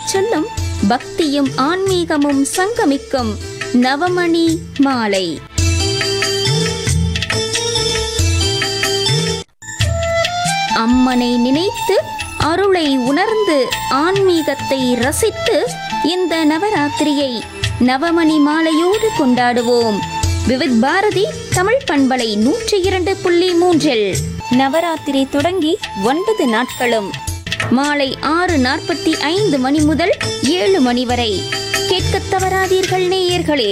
அள்ளிச் சொல்லும் பக்தியும் ஆன்மீகமும் சங்கமிக்கும் நவமணி மாலை அம்மனை நினைத்து அருளை உணர்ந்து ஆன்மீகத்தை ரசித்து இந்த நவராத்திரியை நவமணி மாலையோடு கொண்டாடுவோம் விவித் பாரதி தமிழ் பண்பலை நூற்றி இரண்டு புள்ளி மூன்றில் நவராத்திரி தொடங்கி ஒன்பது நாட்களும் மாலை ஆறு நாற்பத்தி ஐந்து மணி முதல் ஏழு மணி வரை கேட்கத் தவறாதீர்கள் நேயர்களே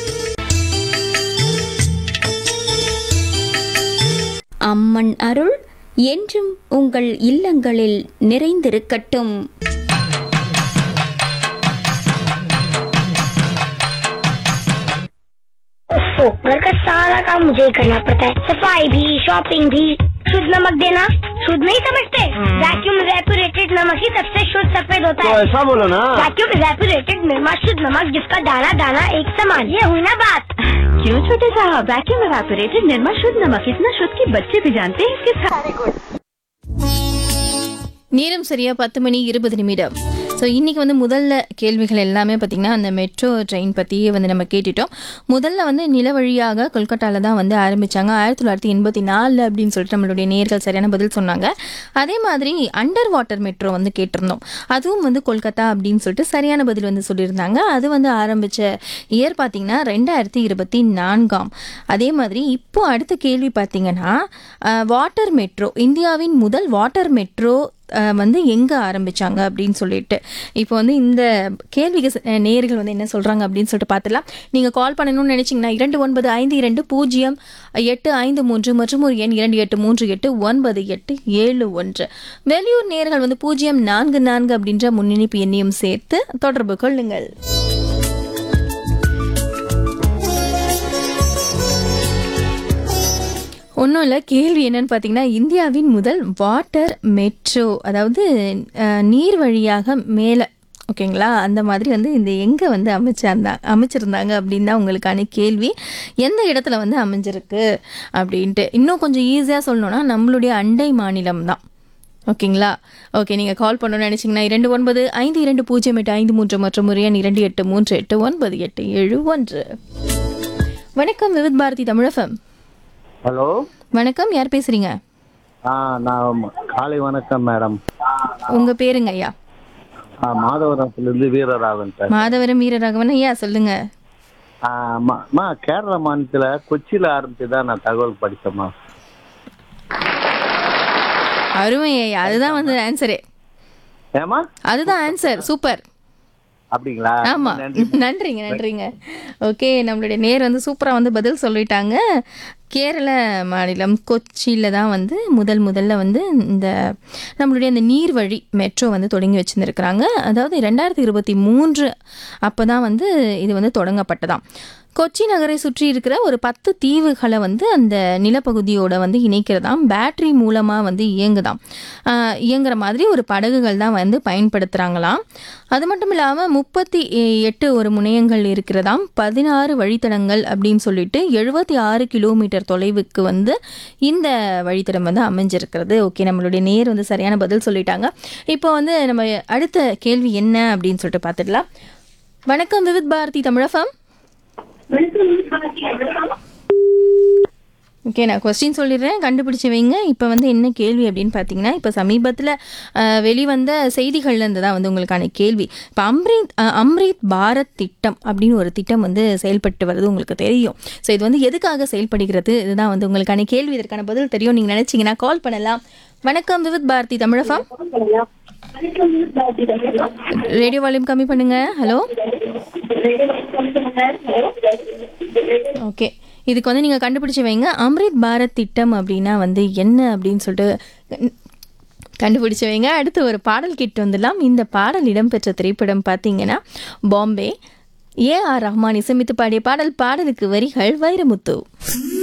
அம்மன் அருள் என்றும் உங்கள் இல்லங்களில் நிறைந்திருக்கட்டும் ओफो घर का सारा काम मुझे ही करना पड़ता है सफाई भी शॉपिंग भी शुद्ध नमक देना शुद्ध नहीं समझते वैक्यूम रेपुरेटेड नमक ही सबसे शुद्ध सफेद होता तो है ऐसा बोलो ना वैक्यूम रेपुरेटेड निर्मा शुद्ध नमक जिसका दाना दाना एक समान ये हुई ना बात क्यों छोटे साहब वैक्यूम एवापोरेटेड निर्मा शुद्ध नमक इतना शुद्ध कि बच्चे भी जानते हैं इसके सारे நேரம் சரியா பத்து மணி இருபது நிமிடம் ஸோ இன்னைக்கு வந்து முதல்ல கேள்விகள் எல்லாமே பார்த்திங்கன்னா அந்த மெட்ரோ ட்ரெயின் பற்றியே வந்து நம்ம கேட்டுட்டோம் முதல்ல வந்து நில வழியாக கொல்கட்டாவில் தான் வந்து ஆரம்பித்தாங்க ஆயிரத்தி தொள்ளாயிரத்தி எண்பத்தி நாலு அப்படின்னு சொல்லிட்டு நம்மளுடைய நேர்கள் சரியான பதில் சொன்னாங்க அதே மாதிரி அண்டர் வாட்டர் மெட்ரோ வந்து கேட்டிருந்தோம் அதுவும் வந்து கொல்கத்தா அப்படின்னு சொல்லிட்டு சரியான பதில் வந்து சொல்லியிருந்தாங்க அது வந்து ஆரம்பித்த இயர் பார்த்திங்கன்னா ரெண்டாயிரத்தி இருபத்தி நான்காம் அதே மாதிரி இப்போ அடுத்த கேள்வி பார்த்தீங்கன்னா வாட்டர் மெட்ரோ இந்தியாவின் முதல் வாட்டர் மெட்ரோ அஹ், வந்து எங்கே ஆரம்பிச்சாங்க அப்படின்னு சொல்லிட்டு இப்போ வந்து இந்த கேள்விக்கு ச- அஹ், நேயர்கள் வந்து என்ன சொல்கிறாங்க அப்படின்னு சொல்லிட்டு பார்த்துலாம் நீங்கள் கால் பண்ணணும்னு நினச்சிங்கன்னா இரண்டு ஒன்பது ஐந்து இரண்டு பூஜ்ஜியம் எட்டு ஐந்து மூன்று மற்றும் ஒரு எண் இரண்டு எட்டு மூன்று எட்டு ஒன்பது எட்டு ஏழு ஒன்று வெளியூர் நேயர்கள் வந்து பூஜ்ஜியம் நான்கு நான்கு அப்படின்ற முன்னிணைப்பு எண்ணையும் சேர்த்து தொடர்பு கொள்ளுங்கள் ஒன்றும் இல்லை கேள்வி என்னன்னு பார்த்தீங்கன்னா இந்தியாவின் முதல் வாட்டர் மெட்ரோ அதாவது அஹ், நீர் வழியாக மேலே ஓகேங்களா அந்த மாதிரி வந்து இந்த எங்கே வந்து அமைச்சாந்தா அமைச்சிருந்தாங்க அப்படின்னு தான் உங்களுக்கான கேள்வி எந்த இடத்துல வந்து அமைஞ்சிருக்கு அப்படின்ட்டு இன்னும் கொஞ்சம் ஈஸியாக சொல்லணும்னா நம்மளுடைய அண்டை மாநிலம் தான் ஓகேங்களா ஓகே நீங்கள் கால் பண்ணணும்னு நினச்சிங்கன்னா இரண்டு ஒன்பது ஐந்து இரண்டு பூஜ்ஜியம் எட்டு ஐந்து மூன்று மற்றும் ஒரு எண் இரண்டு எட்டு மூன்று எட்டு ஒன்பது எட்டு ஏழு ஒன்று வணக்கம் விவித் பாரதி தமிழகம் ஹலோ வணக்கம் யார் பேசுறீங்க ஆ நான் காலை வணக்கம் மேடம் உங்க பேருங்க ஐயா ஆ, மாதவரத்திலிருந்து வீரராகவன் சார் மாதவரம் வீரராகவன் ஐயா சொல்லுங்க ஆ, அம்மா அம்மா, கேரள மாநிலத்தில் கொச்சியில் ஆரம்பிச்சு தான் நான் தகவல் படித்தேம்மா அருமை ஐயா அதுதான் வந்து ஆன்சரே ஏமா அதுதான் ஆன்சர் சூப்பர் அப்படிங்களா ஆமா நன்றி நன்றிங்க நன்றிங்க ஓகே நம்மளுடைய நேர் வந்து சூப்பரா வந்து பதில் சொல்லிட்டாங்க கேரள மாநிலம் கொச்சியில் தான் வந்து முதல் முதல்ல வந்து இந்த நம்மளுடைய இந்த நீர்வழி மெட்ரோ வந்து தொடங்கி வச்சுருந்துருக்குறாங்க அதாவது ரெண்டாயிரத்தி இருபத்தி மூன்று அப்போ தான் வந்து இது வந்து தொடங்கப்பட்டதாம் கொச்சி நகரை சுற்றி இருக்கிற ஒரு பத்து தீவுகளை வந்து அந்த நிலப்பகுதியோட வந்து இணைக்கிறதாம் பேட்டரி மூலமாக வந்து இயங்குதாம் ஆஹ் இயங்குற மாதிரி ஒரு படகுகள் தான் வந்து பயன்படுத்துகிறாங்களாம் அது மட்டும் இல்லாமல் முப்பத்தி எட்டு ஒரு முனையங்கள் இருக்கிறதாம் பதினாறு வழித்தடங்கள் அப்படின்னு சொல்லிட்டு எழுபத்தி ஆறு கிலோமீட்டர் தொலைவுக்கு வந்து இந்த வழித்தடம் வந்து அமைஞ்சிருக்கிறது ஓகே நம்மளுடைய நேர் வந்து சரியான பதில் சொல்லிட்டாங்க இப்போ வந்து நம்ம அடுத்த கேள்வி என்ன அப்படின்னு சொல்லிட்டு பார்த்துடலாம் வணக்கம் விவித் பாரதி தமிழகம் ஓகே நான் கொஸ்டின் சொல்லிடுறேன் கண்டுபிடிச்சு வைங்க இப்போ வந்து என்ன கேள்வி அப்படின்னு பார்த்தீங்கன்னா இப்போ சமீபத்தில் வெளிவந்த செய்திகள்லேருந்து தான் வந்து உங்களுக்கான கேள்வி இப்போ அம்ரித் அஹ், அம்ரித் பாரத் திட்டம் அப்படின்னு ஒரு திட்டம் வந்து செயல்பட்டு வருது உங்களுக்கு தெரியும் ஸோ இது வந்து எதுக்காக செயல்படுகிறது இதுதான் வந்து உங்களுக்கான கேள்வி இதற்கான பதில் தெரியும் நீங்கள் நினச்சிங்கன்னா கால் பண்ணலாம் வணக்கம் விவித் பாரதி தமிழகம் ரேடியோ வால்யூம் கம்மி பண்ணுங்க ஹலோ ஓகே இதுக்கு வந்து நீங்கள் கண்டுபிடிச்சு வைங்க அம்ரித் பாரத் திட்டம் அப்படின்னா வந்து என்ன அப்படின்னு சொல்லிட்டு கண்- கண்டுபிடிச்சு வைங்க அடுத்து ஒரு பாடல் கிட்டு வந்துடலாம் இந்த பாடல் இடம்பெற்ற திரைப்படம் பார்த்தீங்கன்னா பாம்பே ஏ ஆர் ரஹ்மான் இசைமித்து பாடிய பாடல் பாடலுக்கு வரிகள் வைரமுத்து